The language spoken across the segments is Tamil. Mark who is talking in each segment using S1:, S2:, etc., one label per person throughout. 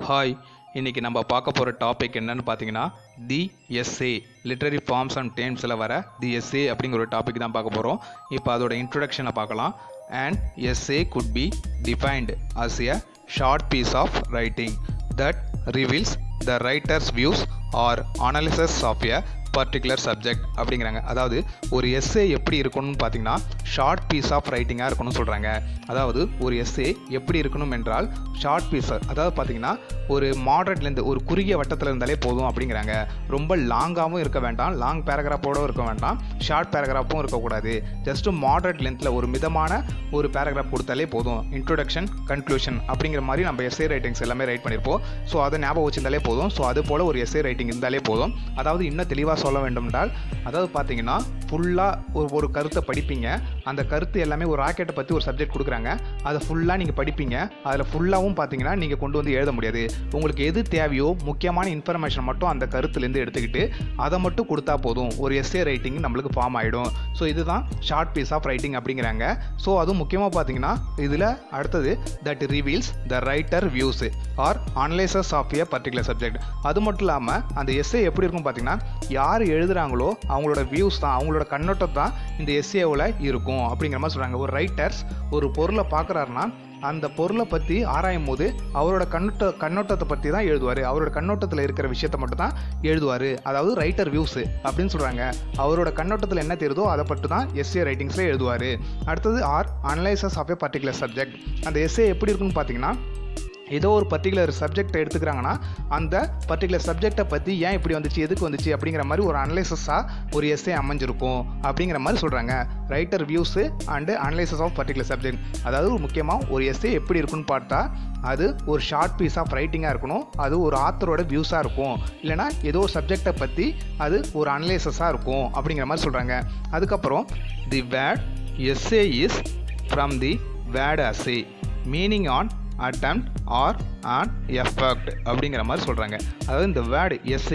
S1: ஹாய் இன்னைக்கு நம்ம பார்க்க போகிற டாபிக் என்னன்னு பார்த்தீங்கன்னா the essay literary forms and டேம்ஸில் வர தி எஸ்ஏ அப்படிங்கிற ஒரு டாபிக் தான் பார்க்க போகிறோம் இப்போ அதோட இன்ட்ரொடக்ஷனை பார்க்கலாம் and essay could be defined as a short piece of writing that reveals the writer's views or analysis of a particular subject அப்படிங்கிறாங்க அதாவது ஒரு எஸ்ஏ எப்படி இருக்கணும்னு பார்த்தீங்கன்னா ஷார்ட் பீஸ் ஆஃப் ரைட்டிங்காக இருக்கணும்னு சொல்கிறாங்க அதாவது ஒரு எஸ்ஏ எப்படி இருக்கணும் என்றால் ஷார்ட் பீஸ் அதாவது பார்த்தீங்கன்னா ஒரு மாடரேட்லேருந்து ஒரு குறுகிய வட்டத்தில் இருந்தாலே போதும் அப்படிங்கிறாங்க ரொம்ப லாங்காகவும் இருக்க வேண்டாம் லாங் பேராகிராஃபோடும் இருக்க வேண்டாம் ஷார்ட் பேராகிராஃபும் இருக்கக்கூடாது ஜஸ்ட் மாடரேட் லென்த்தில் ஒரு மிதமான ஒரு பேராகிராஃப் கொடுத்தாலே போதும் இன்ட்ரோடக்ஷன் கன்க்ளூஷன் அப்படிங்கிற மாதிரி நம்ம எஸ்ஏ ரைட்டிங்ஸ் எல்லாமே ரைட் பண்ணியிருப்போம் ஸோ அதை ஞாபகம் வச்சிருந்தாலே போதும் ஸோ அது போல் ஒரு எஸ்ஏ ரைட்டிங் இருந்தாலே போதும் அதாவது இன்னும் தெளிவாக சொல்ல வேண்டும் என்றால் அதாவது பார்த்தீங்கன்னா ஃபுல்லாக ஒரு ஒரு கருத்தை படிப்பீங்க அந்த கருத்து எல்லாமே ஒரு ராக்கெட்டை பற்றி ஒரு சப்ஜெக்ட் கொடுக்குறாங்க அதை ஃபுல்லாக நீங்கள் படிப்பீங்க அதில் ஃபுல்லாகவும் பார்த்தீங்கன்னா நீங்கள் கொண்டு வந்து எழுத முடியாது உங்களுக்கு எது தேவையோ முக்கியமான இன்ஃபர்மேஷன் மட்டும் அந்த கருத்துலேருந்து எடுத்துக்கிட்டு அதை மட்டும் கொடுத்தா போதும் ஒரு எஸ்ஏ ரைட்டிங் நம்மளுக்கு ஃபார்ம் ஆகிடும் ஸோ இதுதான் ஷார்ட் பீஸ் ஆஃப் ரைட்டிங் அப்படிங்கிறாங்க ஸோ அதுவும் முக்கியமாக பார்த்தீங்கன்னா இதில் அடுத்தது that reveals the writer views or analysis of a particular subject அது மட்டும் இல்லாமல் அந்த எஸ்ஏ எப்படி இருக்கும் பார்த்தீங்கன்னா யார் எழுதுகிறாங்களோ அவங்களோட வியூஸ் தான் அவங்களோட கண்ணோட்டம் தான் இந்த எஸ்ஏவில் இருக்கும் அப்படிங்கிற மாதிரி சொல்கிறாங்க ஒரு ரைட்டர்ஸ் ஒரு பொருளை பார்க்குறாருன்னா அந்த பொருளை பற்றி ஆராயும் போது அவரோட கண்ணோட்ட கண்ணோட்டத்தை பற்றி தான் எழுதுவார் அவரோட கண்ணோட்டத்தில் இருக்கிற விஷயத்த மட்டும் தான் எழுதுவார் அதாவது ரைட்டர் வியூஸு அப்படின்னு சொல்கிறாங்க அவரோட கண்ணோட்டத்தில் என்ன தெரியுதோ அதை பற்றி தான் எஸ்ஏ ரைட்டிங்ஸில் எழுதுவார் அடுத்தது or analysis of a particular subject அந்த எஸ்ஏ எப்படி இருக்குன்னு பார்த்தீங்கன்னா ஏதோ ஒரு பர்டிகுலர் சப்ஜெக்டை எடுத்துக்கிறாங்கன்னா அந்த பர்டிகுலர் சப்ஜெக்டை பற்றி ஏன் இப்படி வந்துச்சு எதுக்கு வந்துச்சு அப்படிங்கிற மாதிரி ஒரு அனலைசஸாக ஒரு எஸ்ஏ அமைஞ்சிருக்கும் அப்படிங்கிற மாதிரி சொல்கிறாங்க writer views and analysis of particular subject அதாவது ஒரு முக்கியமாக ஒரு எஸ்ஏ எப்படி இருக்குன்னு பார்த்தா அது ஒரு ஷார்ட் பீஸ் ஆஃப் ரைட்டிங்காக இருக்கணும் அது ஒரு ஆத்தரோட வியூஸாக இருக்கும் இல்லைனா ஏதோ ஒரு சப்ஜெக்டை பற்றி அது ஒரு அனலைசஸாக இருக்கும் அப்படிங்கிற மாதிரி சொல்கிறாங்க அதுக்கப்புறம் the word essay is from the word assay meaning an attempt or an effect அப்படிங்கிற மாதிரி சொல்கிறாங்க அதாவது இந்த word essay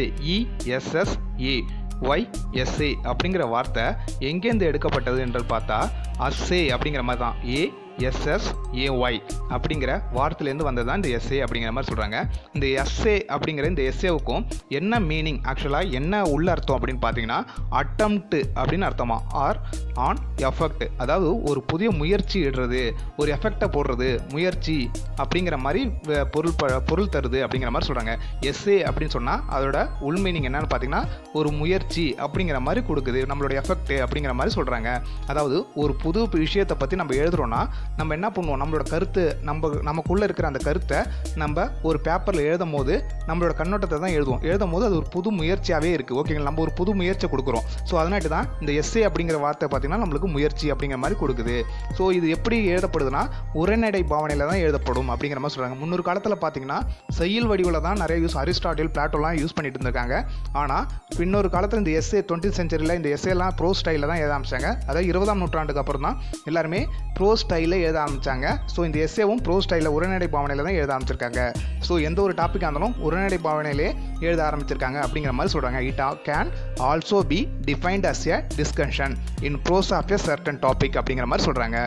S1: E S S A Y essay அப்படிங்கிற வார்த்தை எங்கேருந்து எடுக்கப்பட்டது என்று பார்த்தா அஸ்ஏ அப்படிங்கிற மாதிரி தான் ஏ எஸ்எஸ் ஏஒய் அப்படிங்கிற வார்த்தையிலேருந்து வந்தது தான் இந்த எஸ்ஏ அப்படிங்கிற மாதிரி சொல்கிறாங்க இந்த எஸ்ஏ அப்படிங்கிற இந்த எஸ்ஏவுக்கும் என்ன மீனிங் ஆக்சுவலாக என்ன உள்ள அர்த்தம் அப்படின்னு பார்த்தீங்கன்னா அட்டம்ப்ட் அப்படின்னு அர்த்தமா ஆர் ஆன் எஃபெக்ட் அதாவது ஒரு புதிய முயற்சி இடுறது ஒரு எஃபெக்டை போடுறது முயற்சி அப்படிங்கிற மாதிரி வ- பொருள் ப பொருள் தருது அப்படிங்கிற மாதிரி சொல்கிறாங்க எஸ்ஏ அப்படின்னு சொன்னால் அதோட உள் மீனிங் என்னன்னு பார்த்தீங்கன்னா ஒரு முயற்சி அப்படிங்கிற மாதிரி கொடுக்குது நம்மளோட எஃபெக்ட் அப்படிங்கிற மாதிரி சொல்கிறாங்க அதாவது ஒரு புது விஷயத்தை பற்றி நம்ம எழுதுறோம்னா நம்ம என்ன பண்ணுவோம் நம்மளோட கருத்து நம்ம நமக்குள்ளே இருக்கிற அந்த கருத்தை நம்ம ஒரு பேப்பரில் எழுதும் போது நம்மளோட கண்ணோட்டத்தை தான் எழுதுவோம் எழுதும் போது அது ஒரு புது முயற்சியாகவே இருக்குது ஓகேங்களா நம்ம ஒரு புது முயற்சியை கொடுக்குறோம் ஸோ அதனாட்டு தான் இந்த எஸ்ஏ அப்படிங்கிற வார்த்தை பார்த்தீங்கன்னா நம்மளுக்கு முயற்சி அப்படிங்கிற மாதிரி கொடுக்குது ஸோ இது எப்படி எழுதப்படுதுன்னா உரைநடை பாவனையில் தான் எழுதப்படும் அப்படிங்கிற மாதிரி சொல்கிறாங்க முன்னொரு காலத்தில் பார்த்தீங்கன்னா செய்யுள் வடிவில் தான் நிறைய யூஸ் அரிஸ்டாட்டில் பிளாட்டோலாம் யூஸ் பண்ணிட்டு இருந்திருக்காங்க ஆனால் பின்னொரு காலத்தில் இந்த எஸ்ஏ டுவெண்ட்டி செஞ்சுரியில் இந்த எஸ்ஏலாம் ப்ரோ ஸ்டைலில் தான் எழுத ஆரம்பிச்சாங்க அதாவது இருபதாம் நூற்றாண்டுக்கு அப்புறம் தான் எல்லாருமே ப்ரோ ஸ்டைலில் எழுத ஆரம்பிச்சாங்க ஸோ இந்த எஸ்ஏவும் ப்ரோ ஸ்டைலில் உரைநடை பாவனையில் தான் எழுத ஆரம்பிச்சிருக்காங்க ஸோ எந்த ஒரு டாப்பிக்காக இருந்தாலும் உரைநடை பாவனையிலே எழுத ஆரம்பிச்சிருக்காங்க அப்படிங்கிற மாதிரி சொல்கிறாங்க it can also be defined as a discussion in prose of a certain topic அப்படிங்கிற மாதிரி சொல்கிறாங்க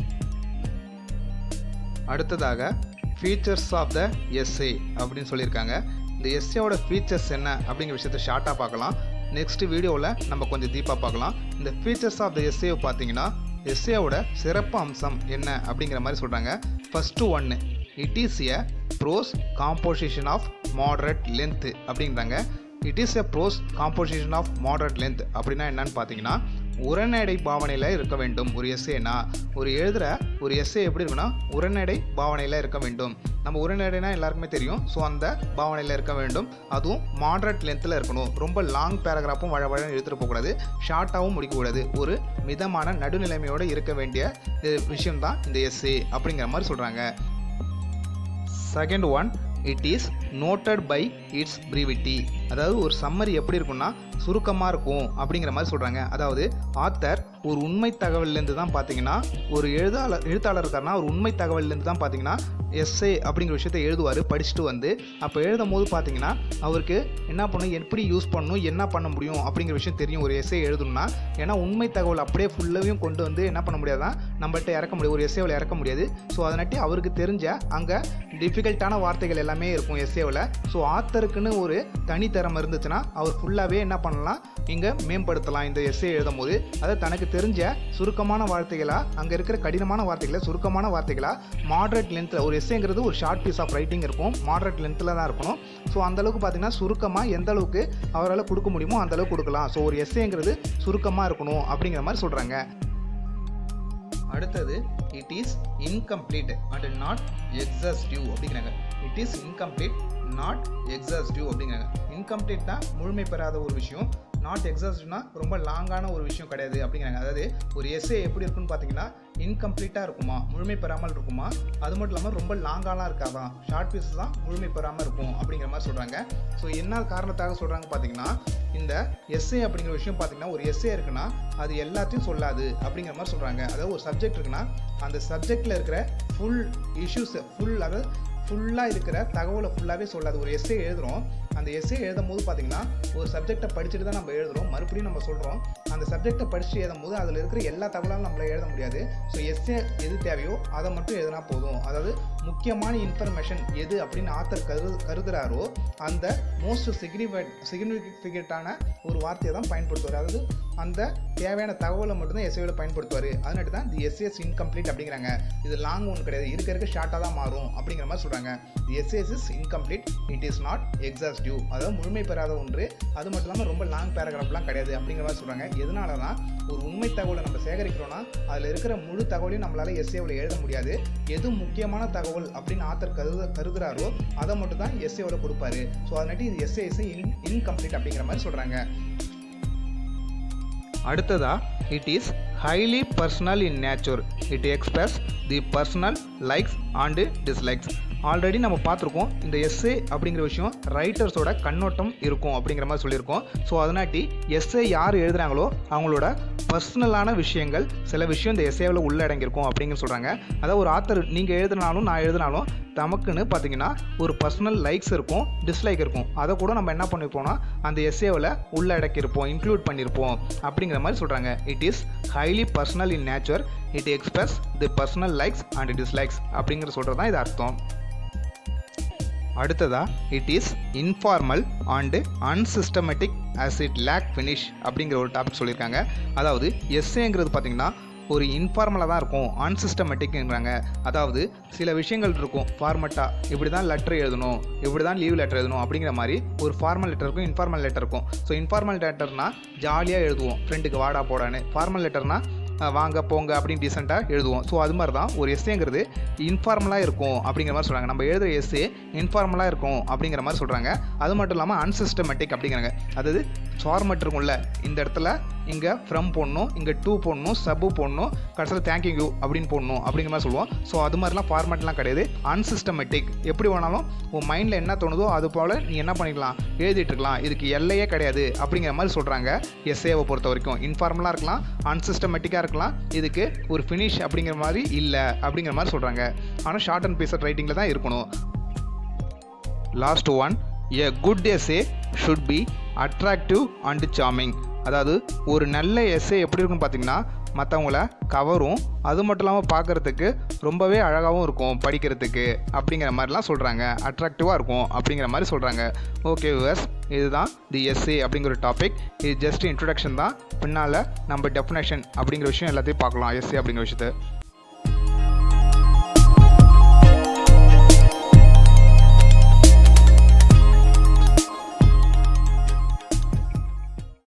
S1: அடுத்ததாக ஃபீச்சர்ஸ் ஆஃப் த எஸ்ஏ அப்படின்னு சொல்லியிருக்காங்க இந்த எஸ்ஏவோட ஃபீச்சர்ஸ் என்ன அப்படிங்கிற விஷயத்தை ஷார்ட்டாக பார்க்கலாம் நெக்ஸ்ட் வீடியோவில் நம்ம கொஞ்சம் டீப்பாக பார்க்கலாம் இந்த ஃபீச்சர்ஸ் ஆஃப் த எஸ்ஏ பார்த்தீங்கன்னா எஸ்ஏவோட சிறப்பு அம்சம் என்ன அப்படிங்கிற மாதிரி சொல்கிறாங்க ஃபஸ்ட்டு ஒன்று it is a prose composition of moderate length அப்படிங்கிறாங்க it is a prose composition of moderate length அப்படின்னா என்னன்னு பார்த்தீங்கன்னா உரைநடை பாவனையில் இருக்க வேண்டும் ஒரு எஸ்ஏனா ஒரு எழுதுகிற ஒரு எஸ்ஏ எப்படி இருக்குன்னா உரைநடை பாவனையில் இருக்க வேண்டும் நம்ம உரைநடைனா எல்லாருக்குமே தெரியும் ஸோ அந்த பாவனையில் இருக்க வேண்டும் அதுவும் மாடரேட் லென்த்தில் இருக்கணும் ரொம்ப லாங் பேராகிராஃபும் வழ வழ எடுத்துகிட்டு போகக்கூடாது ஷார்ட்டாகவும் முடிக்கக்கூடாது ஒரு மிதமான நடுநிலைமையோடு இருக்க வேண்டிய விஷயம் தான் இந்த எஸ்ஏ அப்படிங்கிற மாதிரி சொல்கிறாங்க second one it is noted by its brevity அதாவது ஒரு சம்மரி எப்படி இருக்கும்னா சுருக்கமாக இருக்கும் அப்படிங்கிற மாதிரி சொல்கிறாங்க அதாவது ஆத்தர் ஒரு உண்மை தகவல்லேருந்து தான் பார்த்தீங்கன்னா ஒரு எழுதாளர் எழுத்தாளர் இருக்காருன்னா ஒரு உண்மை தகவல்லேருந்து தான் பார்த்தீங்கன்னா எஸ்ஏ அப்படிங்கிற விஷயத்தை எழுதுவார் படிச்சுட்டு வந்து அப்போ எழுதும் போது பார்த்தீங்கன்னா அவருக்கு என்ன பண்ணணும் எப்படி யூஸ் பண்ணணும் என்ன பண்ண முடியும் அப்படிங்கிற விஷயம் தெரியும் ஒரு எஸ்ஏ எழுதணும்னா ஏன்னா உண்மை தகவல் அப்படியே ஃபுல்லாவையும் கொண்டு வந்து என்ன பண்ண முடியாதான் நம்மள்ட்ட இறக்க முடியாது ஒரு எஸ்ஏவில் இறக்க முடியாது ஸோ அதனாட்டி அவருக்கு தெரிஞ்ச அங்கே டிஃபிகல்ட்டான வார்த்தைகள் எல்லாமே இருக்கும் எஸ்ஏவில் ஸோ ஆத்தருக்குன்னு ஒரு தனித்திறமை இருந்துச்சுன்னா அவர் ஃபுல்லாகவே என்ன பண்ணலாம் இங்கே மேம்படுத்தலாம் இந்த எஸ்ஏ எழுதும் போது அதை தனக்கு தெரிஞ்ச சுருக்கமான வார்த்தைகளாக அங்கே இருக்கிற கடினமான வார்த்தைகளை சுருக்கமான வார்த்தைகளாக மாடரேட் லென்த்தில் ஒரு எஸ்ஏங்கிறது ஒரு ஷார்ட் பீஸ் ஆஃப் ரைட்டிங் இருக்கும் மாடரேட் லென்த்தில் தான் இருக்கணும் ஸோ அந்தளவுக்கு பார்த்தீங்கன்னா சுருக்கமாக எந்த அளவுக்கு அவரால் கொடுக்க முடியுமோ அந்த அளவுக்கு கொடுக்கலாம் ஸோ ஒரு எஸ்ஏங்கிறது சுருக்கமாக இருக்கணும் அப்படிங்கிற மாதிரி சொல்கிறாங்க அடுத்தது it is incomplete and not exhaustive அப்படிங்கிறாங்க it is incomplete not exhaustive அப்படிங்கிறாங்க இன்கம்ப்ளீட் தான் முழுமை பெறாத ஒரு விஷயம் நாட் எக்ஸாஸ்டிவ்னா ரொம்ப லாங்கான ஒரு விஷயம் கிடையாது அப்படிங்கிறாங்க அதாவது ஒரு எஸ்ஏ எப்படி இருக்குன்னு பார்த்தீங்கன்னா இன்கம்ப்ளீட்டாக இருக்குமா முழுமை பெறாமல் இருக்குமா அது மட்டும் இல்லாமல் ரொம்ப லாங்காலாம் இருக்காதான் ஷார்ட் பீஸஸ் தான் முழுமை பெறாமல் இருக்கும் அப்படிங்கிற மாதிரி சொல்கிறாங்க ஸோ என்ன காரணத்தாக சொல்கிறாங்க பார்த்தீங்கன்னா இந்த எஸ்ஏ அப்படிங்கிற விஷயம் பார்த்தீங்கன்னா ஒரு எஸ்ஏ இருக்குன்னா அது எல்லாத்தையும் சொல்லாது அப்படிங்கிற மாதிரி சொல்கிறாங்க அதாவது ஒரு சப்ஜெக்ட் இருக்குன்னா அந்த சப்ஜெக்டில் இருக்கிற ஃபுல் இஷ்யூஸ் ஃபுல் அதாவது ஃபுல்லாக இருக்கிற தகவலை ஃபுல்லாகவே சொல்லாது ஒரு எஸ்ஏ எழுதுகிறோம் அந்த எஸ்ஏ எழுதும் போது பார்த்தீங்கன்னா ஒரு சப்ஜெக்டை படிச்சுட்டு தான் நம்ம எழுதுகிறோம் மறுபடியும் நம்ம சொல்கிறோம் அந்த சப்ஜெக்டை படித்து எழுதும் போது அதில் இருக்கிற எல்லா தகவலும் நம்மளால் எழுத முடியாது ஸோ எஸ்ஏ எது தேவையோ அதை மட்டும் எழுதினா போதும் அதாவது முக்கியமான இன்ஃபர்மேஷன் எது அப்படின்னு ஆத்தர் கரு கருதுகிறாரோ அந்த மோஸ்ட் சிக்னிஃபைட் சிக்னிஃபிகண்ட்டான ஒரு வார்த்தையை தான் பயன்படுத்துவார் அதாவது அந்த தேவையான தகவலை மட்டும்தான் எஸ்ஏவில் பயன்படுத்துவார் அதனால தான் தி எஸ்ஏஸ் இன்கம்ப்ளீட் அப்படிங்கிறாங்க இது லாங் ஒன்று கிடையாது இருக்க இருக்க ஷார்ட்டாக தான் மாறும் அப்படிங்கிற மாதிரி சொல்கிறாங்க the essays is incomplete it is not exhaustive அதாவது முழுமை பெறாத ஒன்று அது மட்டும் இல்லாமல் ரொம்ப லாங் பேராகிராஃப்லாம் கிடையாது அப்படிங்கிற மாதிரி சொல்கிறாங்க எதனால தான் ஒரு உண்மை தகவலை நம்ம சேகரிக்கிறோன்னா அதில் இருக்கிற முழு தகவலையும் நம்மளால் எஸ்ஏவில் எழுத முடியாது எது முக்கியமான தகவல் அப்படின்னு ஆத்தர் கருது கருதுறாரோ அதை மட்டும் தான் எஸ்ஏவில் கொடுப்பாரு ஸோ அதனாட்டி இது எஸ்ஏ இஸ் இன் இன்கம்ப்ளீட் அப்படிங்கிற மாதிரி சொல்கிறாங்க அடுத்ததா it is highly personal in nature it express the personal likes and dislikes already நம்ம பார்த்துருக்கோம் இந்த எஸ்ஏ அப்படிங்கிற விஷயம் ரைட்டர்ஸோட கண்ணோட்டம் இருக்கும் அப்படிங்கிற மாதிரி சொல்லியிருக்கோம் ஸோ அதனாட்டி எஸ்ஏ யார் எழுதுகிறாங்களோ அவங்களோட பர்சனலான விஷயங்கள் சில விஷயம் இந்த எஸ்ஏவில் உள்ளடங்கியிருக்கும் அப்படிங்கிற சொல்கிறாங்க அதாவது ஒரு ஆத்தர் நீங்கள் எழுதினாலும் நான் எழுதினாலும் நமக்குன்னு பார்த்தீங்கன்னா ஒரு பர்சனல் லைக்ஸ் இருக்கும் டிஸ்லைக் இருக்கும் அதை கூட நம்ம என்ன பண்ணியிருப்போம்னா அந்த எஸ்ஏவில் உள்ளடக்கியிருப்போம் இன்க்ளூட் பண்ணியிருப்போம் அப்படிங்கிற மாதிரி சொல்கிறாங்க it is highly personal in nature it express the personal likes and dislikes அப்படிங்கிற சொல்கிறது தான் இது அர்த்தம் அடுத்ததா it is informal and unsystematic as it lack finish அப்படிங்கிற ஒரு டாபிக் சொல்லியிருக்காங்க அதாவது எஸ்ஏங்கிறது பார்த்தீங்கன்னா ஒரு இன்ஃபார்மலாக தான் இருக்கும் அன்சிஸ்டமேட்டிக்ங்கிறாங்க அதாவது சில விஷயங்கள் இருக்கும் ஃபார்மட்டாக இப்படி தான் லெட்டர் எழுதணும் இப்படி தான் லீவ் லெட்டர் எழுதணும் அப்படிங்கிற மாதிரி ஒரு ஃபார்மல் லெட்டர் இருக்கும் இன்ஃபார்மல் லெட்டர் இருக்கும் ஸோ இன்ஃபார்மல் லெட்டர்னா ஜாலியாக எழுதுவோம் ஃப்ரெண்டுக்கு வாடா போடான்னு ஃபார்மல் லெட்டர்னா வாங்க போங்க அப்படின்னு டீசெண்டாக எழுதுவோம் ஸோ அது மாதிரி தான் ஒரு எஸ்ஏங்கிறது இன்ஃபார்மலாக இருக்கும் அப்படிங்கிற மாதிரி சொல்கிறாங்க நம்ம எழுதுகிற எஸ்ஏ இன்ஃபார்மலாக இருக்கும் அப்படிங்கிற மாதிரி சொல்கிறாங்க அது மட்டும் இல்லாமல் அன்சிஸ்டமேட்டிக் அப்படிங்கிறாங்க அதாவது ஃபார்மட் இருக்கும்ல இந்த இடத்துல இங்கே ஃப்ரம் போடணும் இங்கே டூ போடணும் சப்பு போடணும் கடைசியில் தேங்க்யூ யூ அப்படின்னு போடணும் அப்படிங்கிற மாதிரி சொல்லுவோம் ஸோ அது மாதிரிலாம் ஃபார்மேட்லாம் கிடையாது அன்சிஸ்டமேட்டிக் எப்படி வேணாலும் உன் மைண்டில் என்ன தோணுதோ அது போல் நீ என்ன பண்ணிக்கலாம் எழுதிட்டு இருக்கலாம் இதுக்கு எல்லையே கிடையாது அப்படிங்கிற மாதிரி சொல்கிறாங்க எஸ்ஏவை பொறுத்த வரைக்கும் இன்ஃபார்மலாக இருக்கலாம் அன்சிஸ்டமேட்டிக்காக இருக்கலாம் இதுக்கு ஒரு ஃபினிஷ் அப்படிங்கிற மாதிரி இல்லை அப்படிங்கிற மாதிரி சொல்கிறாங்க ஆனால் ஷார்ட் அண்ட் பீசட் ரைட்டிங்கில் தான் இருக்கணும் last one a good essay should be attractive and charming அதாவது ஒரு நல்ல எஸ்ஏ எப்படி இருக்குன்னு பார்த்தீங்கன்னா மற்றவங்கள கவரும் அது மட்டும் இல்லாமல் பார்க்குறதுக்கு ரொம்பவே அழகாகவும் இருக்கும் படிக்கிறதுக்கு அப்படிங்கிற மாதிரிலாம் சொல்கிறாங்க அட்ராக்டிவாக இருக்கும் அப்படிங்கிற மாதிரி சொல்கிறாங்க ஓகே விவர்ஸ் இதுதான் தி எஸ்ஏ அப்படிங்கிற ஒரு டாபிக் இது ஜஸ்ட் இன்ட்ரடக்ஷன் தான் பின்னால் நம்ம டெஃபினேஷன் அப்படிங்கிற விஷயம் எல்லாத்தையும் பார்க்கலாம் எஸ்ஏ அப்படிங்கிற விஷயத்தை